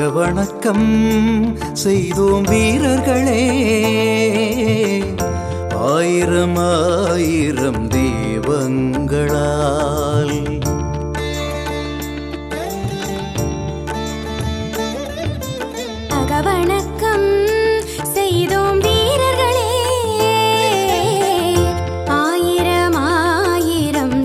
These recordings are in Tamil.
அகவணக்கம் செய்தோம் வீரர்களே ஆயிரம் ஆயிரம் தீபங்களால் அகவணக்கம் செய்தோம் வீரர்களே ஆயிரம் ஆயிரம்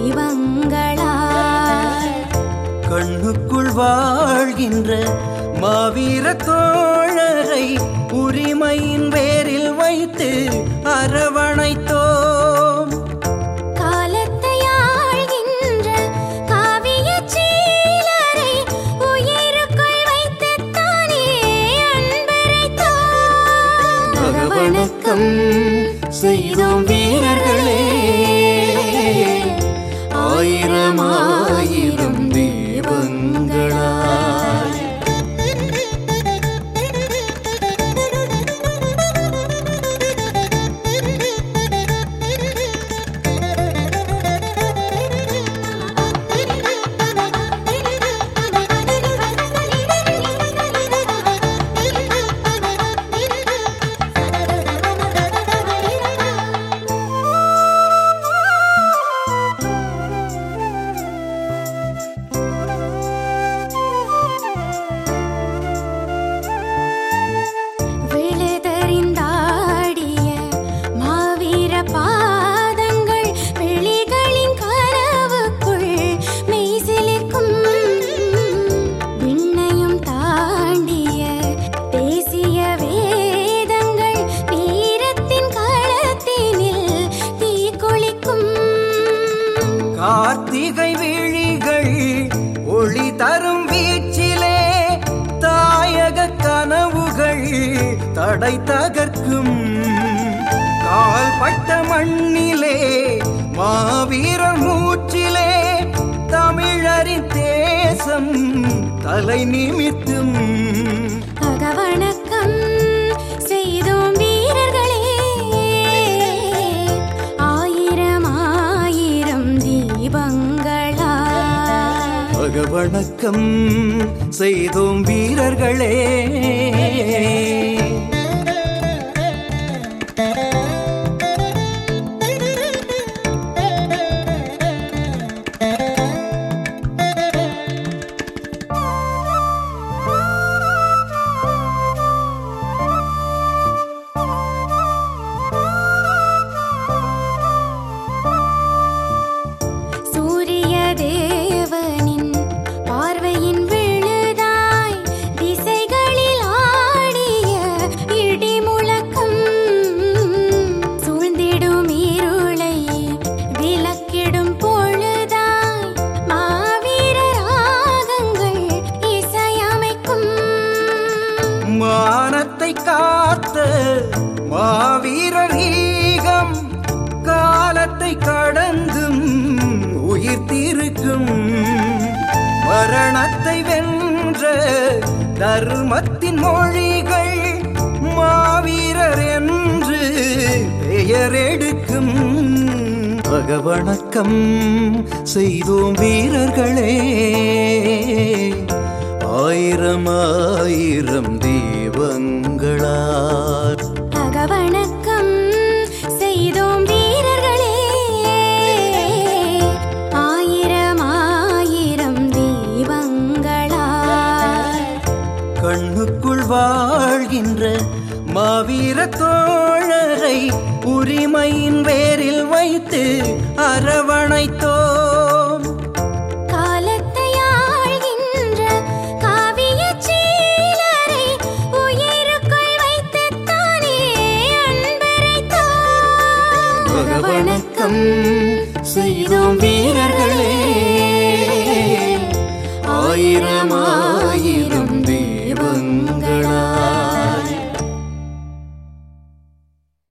தீபங்களால் கண்ணுக்குள் வாழ்கின்ற மாவீர தோழரை உரிமையின் பேரில் வைத்து அரவணைத்தோம் காலத்தை ஆள்கின்ற காவியச் சீலரை உயிருக்குள் வைத்துத்தானே அன்பரைத்தோம். அகவணக்கம் செய்தோம் வீரர்களே ஆயிரம் ஆயிரம் தீபங்களால் விழுதறிந்தாடிய மாவீர பாதங்கள் விழிகளின் கனவுக்குள் மெய்சிலிர்க்கும் விண்ணையும் தாண்டிய தேசிய வேதங்கள் வீரத்தின் களத்தினில் தீக்குளிக்கும் கார்த்திகை விழிகள் ஒளி தரும் வீச்சிலே தாயக கனவுகள் தடை தகர்க்கும் கால்பட்ட மண்ணிலே மாவீரர் மூச்சிலே தமிழரின் தேசம் தலை நிமித்தும் அகவணக்கம் செய்தோம் வீரர்களே ஆயிரம் ஆயிரம் தீபங்களா பகவணக்கம் செய்தோம் வீரர்களே சூரிய தேவனின் பார்வையின் விழுதாய் திசைகளில் ஆடிய இடி முழக்கம் சூழ்ந்திடும் இருளை விலக்கிடும் பொழுதாய் மாவீர ராகங்கள் இசையமைக்கும் மானத்தை காத்த மாவீரர் ஈகம் காலத்தை கடந்தும் உயிர்த்திருக்கும் மரணத்தை வென்ற தர்மத்தின் மொழிகள் மாவீரர் என்று பெயர் எடுக்கும் பகவணக்கம் செய்தோம் வீரர்களே ஆயிரம் ஆயிரம் தீபங்களால் அகவணக்கம் செய்தோம் வீரர்களே ஆயிரம் ஆயிரம் தீபங்களால் கண்ணுக்குள் வாழ்கின்ற மாவீர தோழரை உரிமையின் பேரில் வைத்து அரவணைத்தோம் காலத்தை ஆள்கின்ற காவியச் சீலரை உயிருக்குள் வைத்துத்தானே அன்பரைத்தோம். பகவணக்கம் செய்தோம் வீரர்களே